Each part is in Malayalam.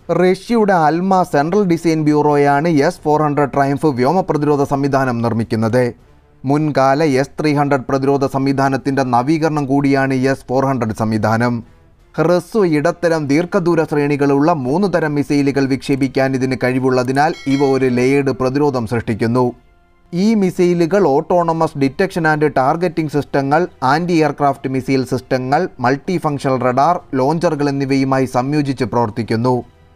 റഷ്യയുടെ അൽമ സെൻട്രൽ ഡിസൈൻ ബ്യൂറോയാണ് എസ് ഫോർ ഹൺഡ്രഡ് ട്രയംഫ് വ്യോമ പ്രതിരോധ സംവിധാനം നിർമ്മിക്കുന്നത് മുൻകാല എസ് ത്രീ ഹൺഡ്രഡ് പ്രതിരോധ സംവിധാനത്തിൻ്റെ നവീകരണം കൂടിയാണ് എസ് ഫോർ ഹൺഡ്രഡ് സംവിധാനം ഹ്രസ്വ ഇടത്തരം ദീർഘദൂര ശ്രേണികളുള്ള മൂന്ന് തരം മിസൈലുകൾ വിക്ഷേപിക്കാൻ ഇതിന് കഴിവുള്ളതിനാൽ ഇവ ഒരു ലേയേഡ് പ്രതിരോധം സൃഷ്ടിക്കുന്നു ഈ മിസൈലുകൾ ഓട്ടോണമസ് ഡിറ്റക്ഷൻ ആൻഡ് ടാർഗറ്റിംഗ് സിസ്റ്റങ്ങൾ ആൻറ്റി എയർക്രാഫ്റ്റ് മിസൈൽ സിസ്റ്റങ്ങൾ മൾട്ടി ഫങ്ഷണൽ റഡാർ ലോഞ്ചറുകൾ എന്നിവയുമായി സംയോജിച്ച് പ്രവർത്തിക്കുന്നു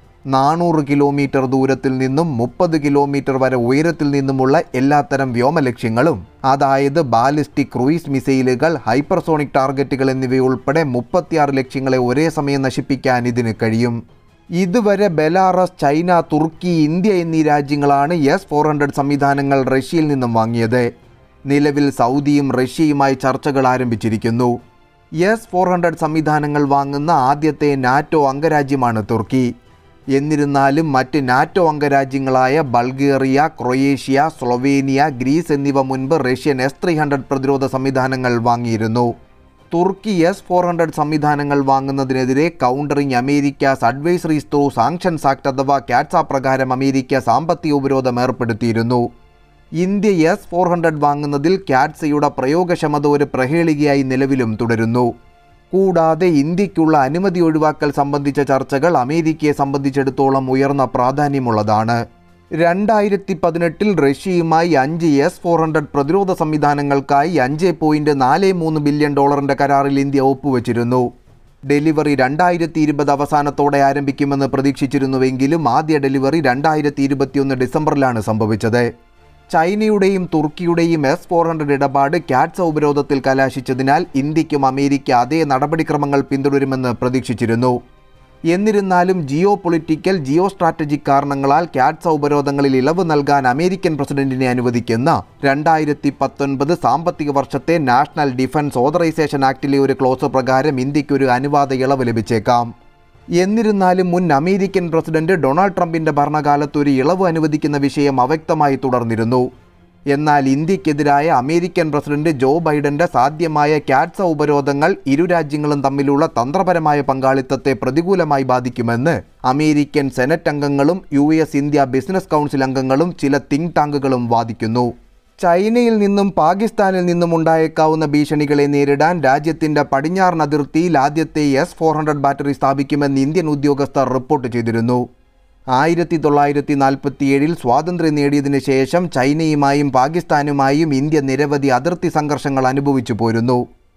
നാനൂറ് കിലോമീറ്റർ ദൂരത്തിൽ നിന്നും മുപ്പത് കിലോമീറ്റർ വരെ ഉയരത്തിൽ നിന്നുമുള്ള എല്ലാത്തരം വ്യോമലക്ഷ്യങ്ങളും അതായത് ബാലിസ്റ്റിക് ക്രൂയിസ് മിസൈലുകൾ ഹൈപ്പർസോണിക് ടാർഗറ്റുകൾ എന്നിവയുൾപ്പെടെ മുപ്പത്തിയാറ് ലക്ഷ്യങ്ങളെ ഒരേ സമയം നശിപ്പിക്കാൻ ഇതിന് കഴിയും ഇതുവരെ ബെലാറസ് ചൈന തുർക്കി ഇന്ത്യ എന്നീ രാജ്യങ്ങളാണ് എസ് ഫോർ ഹൺഡ്രഡ് സംവിധാനങ്ങൾ റഷ്യയിൽ നിന്നും വാങ്ങിയത് നിലവിൽ സൗദിയും റഷ്യയുമായി ചർച്ചകൾ ആരംഭിച്ചിരിക്കുന്നു എസ് ഫോർ ഹൺഡ്രഡ് സംവിധാനങ്ങൾ വാങ്ങുന്ന ആദ്യത്തെ നാറ്റോ അംഗരാജ്യമാണ് തുർക്കി എന്നിരുന്നാലും മറ്റ് നാറ്റോ അംഗരാജ്യങ്ങളായ ബൾഗേറിയ ക്രൊയേഷ്യ സ്ലൊവേനിയ ഗ്രീസ് എന്നിവ മുൻപ് റഷ്യൻ എസ് ത്രീ ഹൺഡ്രഡ് പ്രതിരോധ സംവിധാനങ്ങൾ വാങ്ങിയിരുന്നു തുർക്കി എസ് ഫോർ ഹൺഡ്രഡ് സംവിധാനങ്ങൾ വാങ്ങുന്നതിനെതിരെ countering America's adversaries through sanctions act അഥവാ കാറ്റ്സ പ്രകാരം അമേരിക്ക സാമ്പത്തിക ഉപരോധം ഏർപ്പെടുത്തിയിരുന്നു ഇന്ത്യ എസ് ഫോർ ഹൺഡ്രഡ് വാങ്ങുന്നതിൽ കാറ്റ്സയുടെ പ്രയോഗക്ഷമത ഒരു പ്രഹേളികയായി നിലവിലും തുടരുന്നു കൂടാതെ ഇന്ത്യക്കുള്ള അനുമതി ഒഴിവാക്കൽ സംബന്ധിച്ച ചർച്ചകൾ അമേരിക്കയെ സംബന്ധിച്ചിടത്തോളം ഉയർന്ന പ്രാധാന്യമുള്ളതാണ് രണ്ടായിരത്തി പതിനെട്ടിൽ റഷ്യയുമായി അഞ്ച് എസ് ഫോർ ഹൺഡ്രഡ് പ്രതിരോധ സംവിധാനങ്ങൾക്കായി അഞ്ച് പോയിന്റ് നാല് മൂന്ന് ബില്യൺ ഡോളറിന്റെ കരാറിൽ ഇന്ത്യ ഒപ്പുവച്ചിരുന്നു ഡെലിവറി രണ്ടായിരത്തി ഇരുപത് അവസാനത്തോടെ ആരംഭിക്കുമെന്ന് പ്രതീക്ഷിച്ചിരുന്നുവെങ്കിലും ആദ്യ ഡെലിവറി രണ്ടായിരത്തി ഇരുപത്തിയൊന്ന് ഡിസംബറിലാണ് സംഭവിച്ചത് ചൈനയുടെയും തുർക്കിയുടെയും എസ് ഫോർ ഹൺഡ്രഡ് ഇടപാട് കാറ്റ്സ ഉപരോധത്തിൽ കലാശിച്ചതിനാൽ ഇന്ത്യക്കും അമേരിക്ക അതേ നടപടിക്രമങ്ങൾ പിന്തുടരുമെന്ന് പ്രതീക്ഷിച്ചിരുന്നു എന്നിരുന്നാലും ജിയോ പൊളിറ്റിക്കൽ ജിയോ സ്ട്രാറ്റജിക് കാരണങ്ങളാൽ കാറ്റ്സ ഉപരോധങ്ങളിൽ ഇളവ് നൽകാൻ അമേരിക്കൻ പ്രസിഡന്റിനെ അനുവദിക്കുന്ന രണ്ടായിരത്തി പത്തൊൻപത് സാമ്പത്തിക വർഷത്തെ നാഷണൽ ഡിഫൻസ് ഓതറൈസേഷൻ ആക്ടിലെ ഒരു ക്ലോസ് പ്രകാരം ഇന്ത്യക്ക് ഒരു അനുവാദ ഇളവ് ലഭിച്ചേക്കാം എന്നിരുന്നാലും മുൻ അമേരിക്കൻ പ്രസിഡന്റ് ഡൊണാൾഡ് ട്രംപിന്റെ ഭരണകാലത്ത് ഒരു ഇളവ് അനുവദിക്കുന്ന വിഷയം അവ്യക്തമായി തുടർന്നിരുന്നു എന്നാൽ ഇന്ത്യക്കെതിരായ അമേരിക്കൻ പ്രസിഡന്റ് ജോ ബൈഡന്റെ സാധ്യമായ കാറ്റ്സ ഉപരോധങ്ങൾ ഇരു രാജ്യങ്ങളും തമ്മിലുള്ള തന്ത്രപരമായ പങ്കാളിത്തത്തെ പ്രതികൂലമായി ബാധിക്കുമെന്ന് അമേരിക്കൻ സെനറ്റ് അംഗങ്ങളും U S India business council അംഗങ്ങളും ചില തിങ്ക് ടാങ്കുകളും വാദിക്കുന്നു ചൈനയിൽ നിന്നും പാകിസ്ഥാനിൽ നിന്നും ഉണ്ടായേക്കാവുന്ന ഭീഷണികളെ നേരിടാൻ രാജ്യത്തിന്റെ പടിഞ്ഞാറൻ അതിർത്തിയിൽ ആദ്യത്തെ എസ് ഫോർ ഹൺഡ്രഡ് ബാറ്ററി സ്ഥാപിക്കുമെന്ന് ഇന്ത്യൻ ഉദ്യോഗസ്ഥർ റിപ്പോർട്ട് ചെയ്തിരുന്നു ആയിരത്തി തൊള്ളായിരത്തി നാൽപ്പത്തിയേഴിൽ സ്വാതന്ത്ര്യം നേടിയതിനു ശേഷം ചൈനയുമായും പാകിസ്ഥാനുമായും ഇന്ത്യ നിരവധി അതിർത്തി സംഘർഷങ്ങൾ അനുഭവിച്ചു പോരുന്നു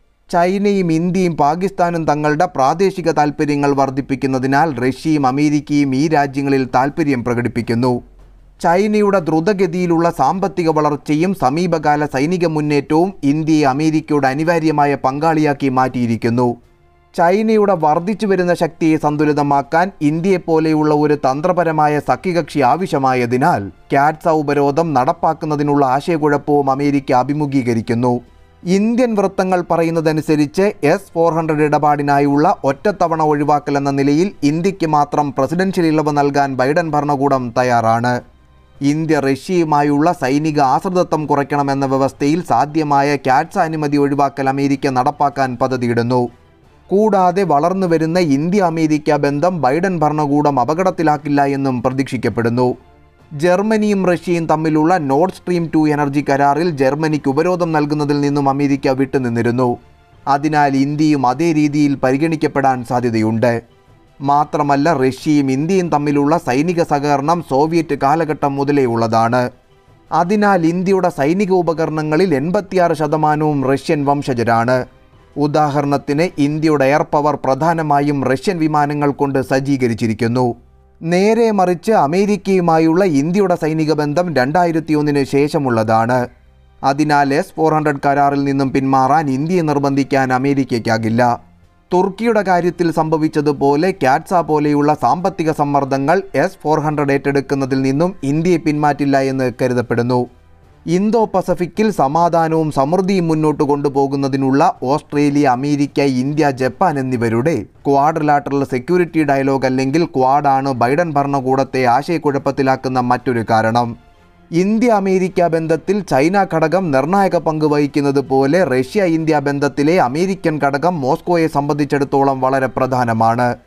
ചൈനയും ഇന്ത്യയും പാകിസ്ഥാനും തങ്ങളുടെ പ്രാദേശിക താൽപ്പര്യങ്ങൾ വർദ്ധിപ്പിക്കുന്നതിനാൽ റഷ്യയും അമേരിക്കയും ഈ രാജ്യങ്ങളിൽ താൽപ്പര്യം പ്രകടിപ്പിക്കുന്നു ചൈനയുടെ ദ്രുതഗതിയിലുള്ള സാമ്പത്തിക വളർച്ചയും സമീപകാല സൈനിക മുന്നേറ്റവും ഇന്ത്യയെ അമേരിക്കയുടെ അനിവാര്യമായ പങ്കാളിയാക്കി മാറ്റിയിരിക്കുന്നു ചൈനയുടെ വർദ്ധിച്ചു വരുന്ന ശക്തിയെ സന്തുലിതമാക്കാൻ ഇന്ത്യയെപ്പോലെയുള്ള ഒരു തന്ത്രപരമായ സഖ്യകക്ഷി ആവശ്യമായതിനാൽ കാറ്റ്സ ഉപരോധം നടപ്പാക്കുന്നതിനുള്ള ആശയക്കുഴപ്പവും അമേരിക്ക അഭിമുഖീകരിക്കുന്നു ഇന്ത്യൻ വൃത്തങ്ങൾ പറയുന്നതനുസരിച്ച് എസ് ഫോർ ഹൺഡ്രഡ് ഇടപാടിനായുള്ള ഒറ്റത്തവണ ഒഴിവാക്കൽ എന്ന നിലയിൽ ഇന്ത്യക്ക് മാത്രം പ്രസിഡൻഷ്യൽ ഇളവ് നൽകാൻ ബൈഡൻ ഭരണകൂടം തയ്യാറാണ് ഇന്ത്യ റഷ്യയുമായുള്ള സൈനിക ആശ്രിതത്വം കുറയ്ക്കണമെന്ന വ്യവസ്ഥയിൽ സാധ്യമായ കാറ്റ്സ അനുമതി ഒഴിവാക്കൽ അമേരിക്ക നടപ്പാക്കാൻ പദ്ധതിയിടുന്നു കൂടാതെ വളർന്നു വരുന്ന ഇന്ത്യ അമേരിക്ക ബന്ധം ബൈഡൻ ഭരണകൂടം അപകടത്തിലാക്കില്ല എന്നും പ്രതീക്ഷിക്കപ്പെടുന്നു ജർമ്മനിയും റഷ്യയും തമ്മിലുള്ള നോർഡ് സ്ട്രീം ടു എനർജി കരാറിൽ ജർമ്മനിക്ക് ഉപരോധം നൽകുന്നതിൽ നിന്നും അമേരിക്ക വിട്ടുനിന്നിരുന്നു അതിനാൽ ഇന്ത്യയും അതേ രീതിയിൽ പരിഗണിക്കപ്പെടാൻ സാധ്യതയുണ്ട് മാത്രമല്ല റഷ്യയും ഇന്ത്യയും തമ്മിലുള്ള സൈനിക സഹകരണം സോവിയറ്റ് കാലഘട്ടം മുതലേ ഉള്ളതാണ് അതിനാൽ ഇന്ത്യയുടെ സൈനിക ഉപകരണങ്ങളിൽ എൺപത്തിയാറ് ശതമാനവും റഷ്യൻ വംശജരാണ് ഉദാഹരണത്തിന് ഇന്ത്യയുടെ എയർ പവർ പ്രധാനമായും റഷ്യൻ വിമാനങ്ങൾ കൊണ്ട് സജ്ജീകരിച്ചിരിക്കുന്നു നേരെ മറിച്ച് അമേരിക്കയുമായുള്ള ഇന്ത്യയുടെ സൈനിക ബന്ധം രണ്ടായിരത്തി ഒന്നിന് ശേഷമുള്ളതാണ് അതിനാൽ എസ് ഫോർ ഹൺഡ്രഡ് കരാറിൽ നിന്നും പിന്മാറാൻ ഇന്ത്യയെ നിർബന്ധിക്കാൻ അമേരിക്കയ്ക്കാകില്ല തുർക്കിയുടെ കാര്യത്തിൽ സംഭവിച്ചതുപോലെ കാറ്റ്സ പോലെയുള്ള സാമ്പത്തിക സമ്മർദ്ദങ്ങൾ എസ് ഫോർ ഹൺഡ്രഡ് ഏറ്റെടുക്കുന്നതിൽ നിന്നും ഇന്ത്യയെ പിന്മാറ്റില്ല എന്ന് കരുതപ്പെടുന്നു ഇന്തോ പസഫിക്കിൽ സമാധാനവും സമൃദ്ധിയും മുന്നോട്ട് കൊണ്ടുപോകുന്നതിനുള്ള ഓസ്ട്രേലിയ അമേരിക്ക ഇന്ത്യ ജപ്പാൻ എന്നിവരുടെ ക്വാഡ്രിലാറ്ററൽ സെക്യൂരിറ്റി ഡയലോഗ് അല്ലെങ്കിൽ ക്വാഡാണ് ബൈഡൻ ഭരണകൂടത്തെ ആശയക്കുഴപ്പത്തിലാക്കുന്ന മറ്റൊരു കാരണം ഇന്ത്യ അമേരിക്ക ബന്ധത്തിൽ ചൈന ഘടകം നിർണായക പങ്ക് വഹിക്കുന്നത് പോലെ റഷ്യ ഇന്ത്യ ബന്ധത്തിലെ അമേരിക്കൻ ഘടകം മോസ്കോയെ സംബന്ധിച്ചിടത്തോളം വളരെ പ്രധാനമാണ്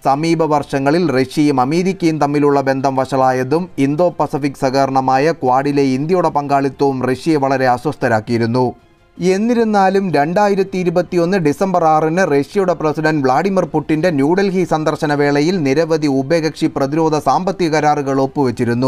സമീപ വർഷങ്ങളിൽ റഷ്യയും അമേരിക്കയും തമ്മിലുള്ള ബന്ധം വഷളായതും ഇന്തോ പസഫിക് സഹകരണമായ ക്വാഡിലെ ഇന്ത്യയുടെ പങ്കാളിത്തവും റഷ്യയെ വളരെ അസ്വസ്ഥരാക്കിയിരുന്നു എന്നിരുന്നാലും രണ്ടായിരത്തി ഇരുപത്തിയൊന്ന് ഡിസംബർ ആറിന് റഷ്യയുടെ പ്രസിഡന്റ് വ്ളാഡിമിർ പുടിന്റെ ന്യൂഡൽഹി സന്ദർശന വേളയിൽ നിരവധി ഉഭയകക്ഷി പ്രതിരോധ സാമ്പത്തിക കരാറുകൾ ഒപ്പുവെച്ചിരുന്നു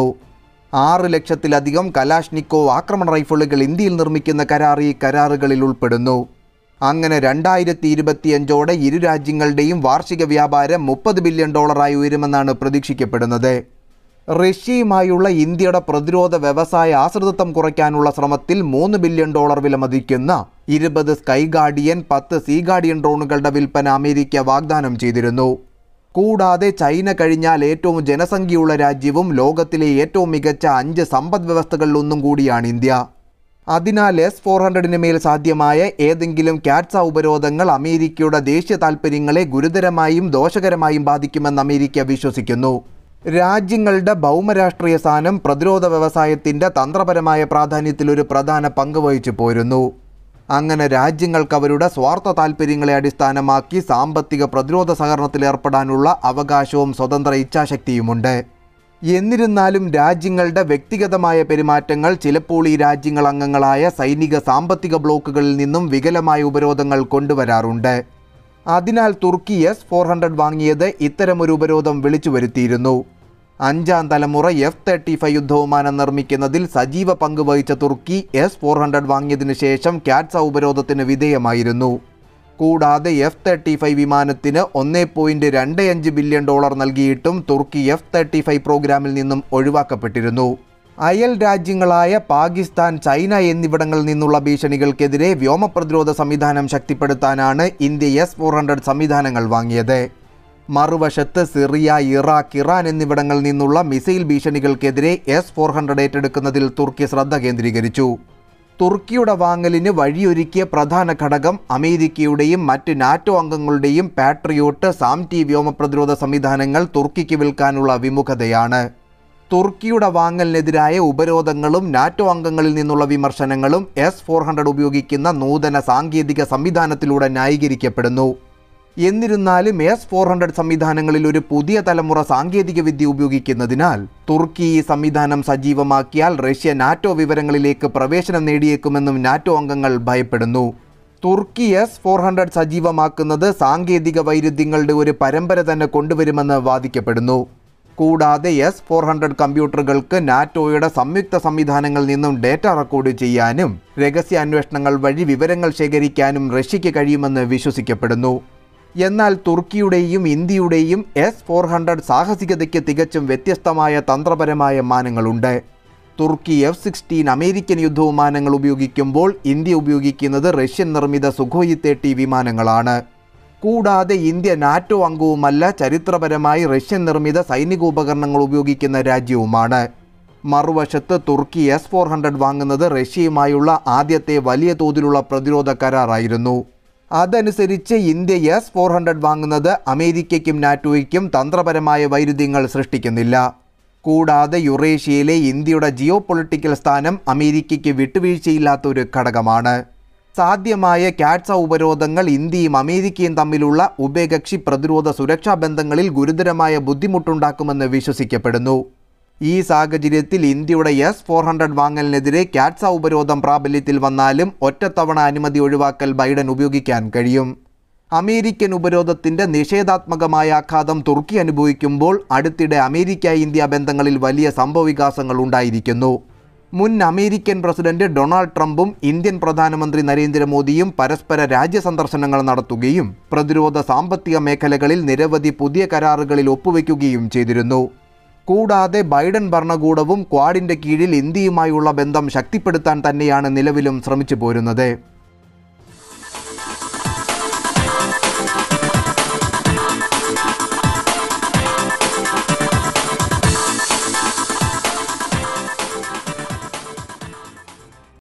ആറ് ലക്ഷത്തിലധികം കലാഷ്നിക്കോവ് ആക്രമണ റൈഫിളുകൾ ഇന്ത്യയിൽ നിർമ്മിക്കുന്ന കരാർ ഈ കരാറുകളിൽ ഉൾപ്പെടുന്നു അങ്ങനെ രണ്ടായിരത്തി ഇരുപത്തിയഞ്ചോടെ ഇരു രാജ്യങ്ങളുടെയും വാർഷിക വ്യാപാരം മുപ്പത് ബില്യൺ ഡോളറായി ഉയരുമെന്നാണ് പ്രതീക്ഷിക്കപ്പെടുന്നത് റഷ്യയുമായുള്ള ഇന്ത്യയുടെ പ്രതിരോധ വ്യവസായ ആശ്രിതത്വം കുറയ്ക്കാനുള്ള ശ്രമത്തിൽ മൂന്ന് ബില്യൺ ഡോളർ വിലമതിക്കുന്ന ഇരുപത് സ്കൈ ഗാർഡിയൻ പത്ത് സീ ഗാർഡിയൻ ഡ്രോണുകളുടെ വിൽപ്പന അമേരിക്ക വാഗ്ദാനം ചെയ്തിരുന്നു കൂടാതെ ചൈന കഴിഞ്ഞാൽ ഏറ്റവും ജനസംഖ്യയുള്ള രാജ്യവും ലോകത്തിലെ ഏറ്റവും മികച്ച അഞ്ച് സമ്പദ് വ്യവസ്ഥകളിലൊന്നും കൂടിയാണ് ഇന്ത്യ അതിനാൽ എസ് ഫോർ ഹൺഡ്രഡിന് മേൽ സാധ്യമായ ഏതെങ്കിലും കാറ്റ്സ ഉപരോധങ്ങൾ അമേരിക്കയുടെ ദേശീയ താൽപ്പര്യങ്ങളെ ഗുരുതരമായും ദോഷകരമായും ബാധിക്കുമെന്ന് അമേരിക്ക വിശ്വസിക്കുന്നു രാജ്യങ്ങളുടെ ഭൗമരാഷ്ട്രീയ സ്ഥാനം പ്രതിരോധ വ്യവസായത്തിൻ്റെ തന്ത്രപരമായ പ്രാധാന്യത്തിൽ ഒരു പ്രധാന പങ്ക് വഹിച്ചു പോരുന്നു അങ്ങനെ രാജ്യങ്ങൾക്ക് അവരുടെ സ്വാർത്ഥ താൽപ്പര്യങ്ങളെ അടിസ്ഥാനമാക്കി സാമ്പത്തിക പ്രതിരോധ സഹകരണത്തിൽ ഏർപ്പെടാനുള്ള അവകാശവും സ്വതന്ത്ര ഇച്ഛാശക്തിയുമുണ്ട് എന്നിരുന്നാലും രാജ്യങ്ങളുടെ വ്യക്തിഗതമായ പെരുമാറ്റങ്ങൾ ചിലപ്പോൾ ഈ രാജ്യങ്ങൾ അംഗങ്ങളായ സൈനിക സാമ്പത്തിക ബ്ലോക്കുകളിൽ നിന്നും വികലമായ ഉപരോധങ്ങൾ കൊണ്ടുവരാറുണ്ട് അതിനാൽ തുർക്കി എസ് ഫോർ ഹൺഡ്രഡ് വാങ്ങിയത് ഇത്തരമൊരു ഉപരോധം വിളിച്ചു വരുത്തിയിരുന്നു അഞ്ചാം തലമുറ എഫ് തേർട്ടി ഫൈവ് യുദ്ധവിമാനം നിർമ്മിക്കുന്നതിൽ സജീവ പങ്ക് വഹിച്ച തുർക്കി എസ് ഫോർ ഹൺഡ്രഡ് വാങ്ങിയതിനു ശേഷം കാറ്റ്സ ഉപരോധത്തിന് വിധേയമായിരുന്നു കൂടാതെ എഫ് തേർട്ടി ഫൈവ് വിമാനത്തിന് ഒന്നേ പോയിന്റ് രണ്ട് അഞ്ച് ബില്യൺ ഡോളർ നൽകിയിട്ടും തുർക്കി എഫ് തേർട്ടി ഫൈവ് പ്രോഗ്രാമിൽ നിന്നും ഒഴിവാക്കപ്പെട്ടിരുന്നു അയൽ രാജ്യങ്ങളായ പാകിസ്ഥാൻ ചൈന എന്നിവിടങ്ങളിൽ നിന്നുള്ള ഭീഷണികൾക്കെതിരെ വ്യോമ പ്രതിരോധ സംവിധാനം ശക്തിപ്പെടുത്താനാണ് ഇന്ത്യ എസ് ഫോർ ഹൺഡ്രഡ് സംവിധാനങ്ങൾ വാങ്ങിയത് മറുവശത്ത് സിറിയ ഇറാഖ് ഇറാൻ എന്നിവിടങ്ങളിൽ നിന്നുള്ള മിസൈൽ ഭീഷണികൾക്കെതിരെ എസ് ഫോർ ഹൺഡ്രഡ് ഏറ്റെടുക്കുന്നതിൽ തുർക്കി ശ്രദ്ധ കേന്ദ്രീകരിച്ചു തുർക്കിയുടെ വാങ്ങലിന് വഴിയൊരുക്കിയ പ്രധാന ഘടകം അമേരിക്കയുടെയും മറ്റ് നാറ്റോ അംഗങ്ങളുടെയും പാട്രിയോട്ട് സാംറ്റി വ്യോമ പ്രതിരോധ സംവിധാനങ്ങൾ തുർക്കിക്ക് വിൽക്കാനുള്ള വിമുഖതയാണ് തുർക്കിയുടെ വാങ്ങലിനെതിരായ ഉപരോധങ്ങളും നാറ്റോ അംഗങ്ങളിൽ നിന്നുള്ള വിമർശനങ്ങളും എസ് ഫോർ ഹൺഡ്രഡ് ഉപയോഗിക്കുന്ന നൂതന സാങ്കേതിക സംവിധാനത്തിലൂടെ ന്യായീകരിക്കപ്പെടുന്നു എന്നിരുന്നാലും എസ് ഫോർ ഹൺഡ്രഡ് സംവിധാനങ്ങളിൽ ഒരു പുതിയ തലമുറ സാങ്കേതിക വിദ്യ ഉപയോഗിക്കുന്നതിനാൽ തുർക്കി ഈ സംവിധാനം സജീവമാക്കിയാൽ റഷ്യ നാറ്റോ വിവരങ്ങളിലേക്ക് പ്രവേശനം നേടിയേക്കുമെന്നും നാറ്റോ അംഗങ്ങൾ ഭയപ്പെടുന്നു തുർക്കി എസ് ഫോർ ഹൺഡ്രഡ് സജീവമാക്കുന്നത് സാങ്കേതിക വൈരുദ്ധ്യങ്ങളുടെ ഒരു പരമ്പര തന്നെ കൊണ്ടുവരുമെന്ന് വാദിക്കപ്പെടുന്നു കൂടാതെ എസ് ഫോർ ഹൺഡ്രഡ് കമ്പ്യൂട്ടറുകൾക്ക് നാറ്റോയുടെ സംയുക്ത സംവിധാനങ്ങളിൽ നിന്നും ഡേറ്റ റെക്കോർഡ് ചെയ്യാനും രഹസ്യാന്വേഷണങ്ങൾ വഴി വിവരങ്ങൾ ശേഖരിക്കാനും റഷ്യയ്ക്ക് കഴിയുമെന്ന് വിശ്വസിക്കപ്പെടുന്നു എന്നാൽ തുർക്കിയുടെയും ഇന്ത്യയുടെയും എസ് ഫോർ ഹൺഡ്രഡ് സാഹസികതയ്ക്ക് തികച്ചും വ്യത്യസ്തമായ തന്ത്രപരമായ മാനങ്ങളുണ്ട് തുർക്കി എഫ് സിക്സ്റ്റീൻ അമേരിക്കൻ യുദ്ധവിമാനങ്ങൾ ഉപയോഗിക്കുമ്പോൾ ഇന്ത്യ ഉപയോഗിക്കുന്നത് റഷ്യൻ നിർമ്മിത സുഖോയി തേർട്ടി വിമാനങ്ങളാണ് കൂടാതെ ഇന്ത്യ നാറ്റോ അംഗവുമല്ല ചരിത്രപരമായി റഷ്യൻ നിർമ്മിത സൈനിക ഉപകരണങ്ങൾ ഉപയോഗിക്കുന്ന രാജ്യവുമാണ് മറുവശത്ത് തുർക്കി എസ് ഫോർ ഹൺഡ്രഡ് വാങ്ങുന്നത് റഷ്യയുമായുള്ള ആദ്യത്തെ വലിയ തോതിലുള്ള പ്രതിരോധ കരാറായിരുന്നു അതനുസരിച്ച് ഇന്ത്യ എസ് ഫോർ ഹൺഡ്രഡ് വാങ്ങുന്നത് അമേരിക്കയ്ക്കും നാറ്റോയ്ക്കും തന്ത്രപരമായ വൈരുദ്ധ്യങ്ങൾ സൃഷ്ടിക്കുന്നില്ല കൂടാതെ യുറേഷ്യയിലെ ഇന്ത്യയുടെ ജിയോ പൊളിറ്റിക്കൽ സ്ഥാനം അമേരിക്കയ്ക്ക് വിട്ടുവീഴ്ചയില്ലാത്ത ഒരു ഘടകമാണ് സാധ്യമായ കാറ്റ്സ ഉപരോധങ്ങൾ ഇന്ത്യയും അമേരിക്കയും തമ്മിലുള്ള ഉഭയകക്ഷി പ്രതിരോധ സുരക്ഷാ ബന്ധങ്ങളിൽ ഗുരുതരമായ ബുദ്ധിമുട്ടുണ്ടാക്കുമെന്ന് വിശ്വസിക്കപ്പെടുന്നു ഈ സാഹചര്യത്തിൽ ഇന്ത്യയുടെ എസ് ഫോർ ഹൺഡ്രഡ് വാങ്ങലിനെതിരെ കാറ്റ്സ ഉപരോധം പ്രാബല്യത്തിൽ വന്നാലും ഒറ്റത്തവണ അനുമതി ഒഴിവാക്കൽ ബൈഡൻ ഉപയോഗിക്കാൻ കഴിയും അമേരിക്കൻ ഉപരോധത്തിന്റെ നിഷേധാത്മകമായ ആഘാതം തുർക്കി അനുഭവിക്കുമ്പോൾ അടുത്തിടെ അമേരിക്ക ഇന്ത്യ ബന്ധങ്ങളിൽ വലിയ സംഭവവികാസങ്ങൾ ഉണ്ടായിരിക്കുന്നു മുൻ അമേരിക്കൻ പ്രസിഡന്റ് ഡൊണാൾഡ് ട്രംപും ഇന്ത്യൻ പ്രധാനമന്ത്രി നരേന്ദ്രമോദിയും പരസ്പര രാജ്യ സന്ദർശനങ്ങൾ നടത്തുകയും പ്രതിരോധ സാമ്പത്തിക മേഖലകളിൽ നിരവധി പുതിയ കരാറുകളിൽ ഒപ്പുവെക്കുകയും ചെയ്തിരുന്നു കൂടാതെ ബൈഡൻ ഭരണകൂടവും ക്വാഡിന്റെ കീഴിൽ ഇന്ത്യയുമായുള്ള ബന്ധം ശക്തിപ്പെടുത്താൻ തന്നെയാണ് നിലവിലും ശ്രമിച്ചു പോരുന്നത്